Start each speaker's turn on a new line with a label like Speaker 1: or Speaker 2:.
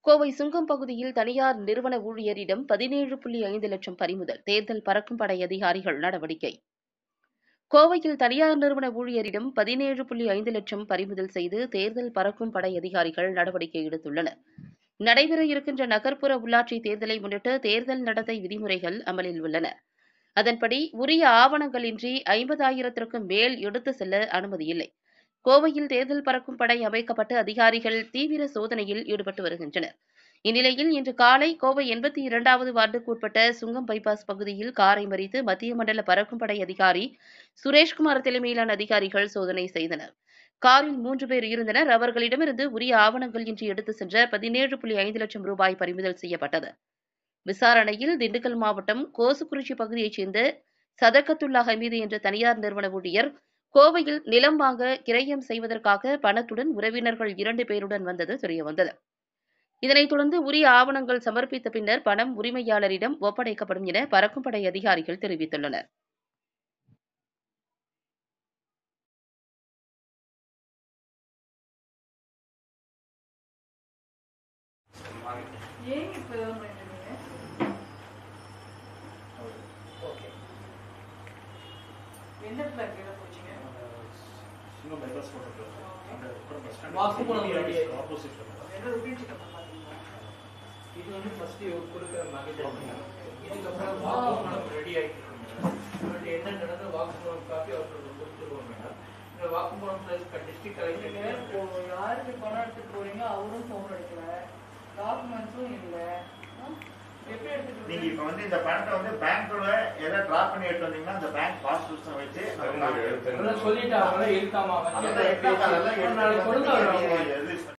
Speaker 1: கோவை சுங்கம் பகுதியில் தனியார் நிறுவன ஊழியரிடம் பதினேழு புள்ளி ஐந்து லட்சம் பறிமுதல் தேர்தல் பறக்கும் படை அதிகாரிகள் நடவடிக்கை கோவையில் தனியார் நிறுவன ஊழியரிடம் பதினேழு புள்ளி ஐந்து லட்சம் பறிமுதல் செய்து தேர்தல் பறக்கும் படை அதிகாரிகள் நடவடிக்கை எடுத்துள்ளனர் நடைபெற இருக்கின்ற நகர்ப்புற உள்ளாட்சி தேர்தலை முன்னிட்டு தேர்தல் நடத்தை விதிமுறைகள் அமலில் உள்ளன அதன்படி உரிய ஆவணங்களின்றி ஐம்பதாயிரத்திற்கும் மேல் எடுத்து செல்ல அனுமதியில்லை கோவையில் தேர்தல் பறக்கும் படை அமைக்கப்பட்டு அதிகாரிகள் தீவிர சோதனையில் ஈடுபட்டு வருகின்றனர் இந்நிலையில் இன்று காலை கோவை எண்பத்தி இரண்டாவது வார்டுக்கு உட்பட்ட சுங்கம் பைபாஸ் பகுதியில் காரை மறித்து மத்திய மண்டல பறக்கும் படை அதிகாரி சுரேஷ்குமார் தலைமையிலான அதிகாரிகள் சோதனை செய்தனர் காரில் மூன்று பேர் இருந்தனர் அவர்களிடமிருந்து உரிய ஆவணங்கள் இன்றி எடுத்து சென்ற பதினேழு புள்ளி ஐந்து லட்சம் ரூபாய் பறிமுதல் செய்யப்பட்டது விசாரணையில் திண்டுக்கல் மாவட்டம் கோசுக்குறிச்சி பகுதியைச் சேர்ந்த சதக்கத்துல்லா ஹமீது என்ற தனியார் நிறுவன ஊழியர் கோவையில் நிலம் வாங்க கிரயம் செய்வதற்காக பணத்துடன் உறவினர்கள் இரண்டு பேருடன் வந்தது தெரியவந்தது இதனைத் தொடர்ந்து உரிய ஆவணங்கள் சமர்ப்பித்த பின்னர் பணம் உரிமையாளரிடம் ஒப்படைக்கப்படும் என பறக்கும் படை அதிகாரிகள் தெரிவித்துள்ளனர்
Speaker 2: ஏன் இப்ப இதெல்லாம் பண்ணிட்டு
Speaker 3: ஓகே
Speaker 2: எந்த இடத்துல இருக்கு இதை போச்சீங்க
Speaker 4: சின்ன பைபாஸ் போட்டிருக்கோம் அந்த அப்புறம் பஸ் ஸ்டாண்ட்
Speaker 3: வாக்குமூலம் ready ஆயிடுச்சு.
Speaker 4: ஆப்போசிட்ல
Speaker 2: என்ன ருட்டீன் செக்அப் பாத்தீங்களா
Speaker 3: இது வந்து ஃபர்ஸ்ட் கொடுக்குற மகஜர் இதுக்கப்புறம் வாக்குமூலம் ரெடி ஆகிட்டு இருக்கு என்ன நடந்த வாக்குமூலம் காப்பி அவருக்கு கொடுத்துருவோம் மேடம் இந்த வாக்குமூலம் பிளஸ் டிஸ்ட்ரிக்ட்
Speaker 2: நீங்க
Speaker 3: கலெக்டர்
Speaker 2: இப்போ யாருக்கு பணம் எடுத்துட்டு போறீங்க அவரும் ஃபோன் அடிக்கல டாக்குமெண்ட்ஸும் இல்ல ஆ? எப்படி எடுத்துட்டு
Speaker 5: நீங்க
Speaker 2: போறீங்க?
Speaker 5: இப்ப வந்து இந்த பணத்தை வந்து பேங்க்ல ஏதாவது டிராப் பண்ணி எடுத்து வந்தீங்கன்னா அந்த பேங்க் பாஸ் புத்தகம் வச்சு
Speaker 3: அதெல்லாம் சொல்லிட்டு அவங்கள இருக்காமா
Speaker 5: அதெல்லாம் எப்படி அதெல்லாம்
Speaker 3: ஒரு நாளைக்கு கொடுங்க
Speaker 5: எடுத்து
Speaker 3: அவங்க
Speaker 5: எது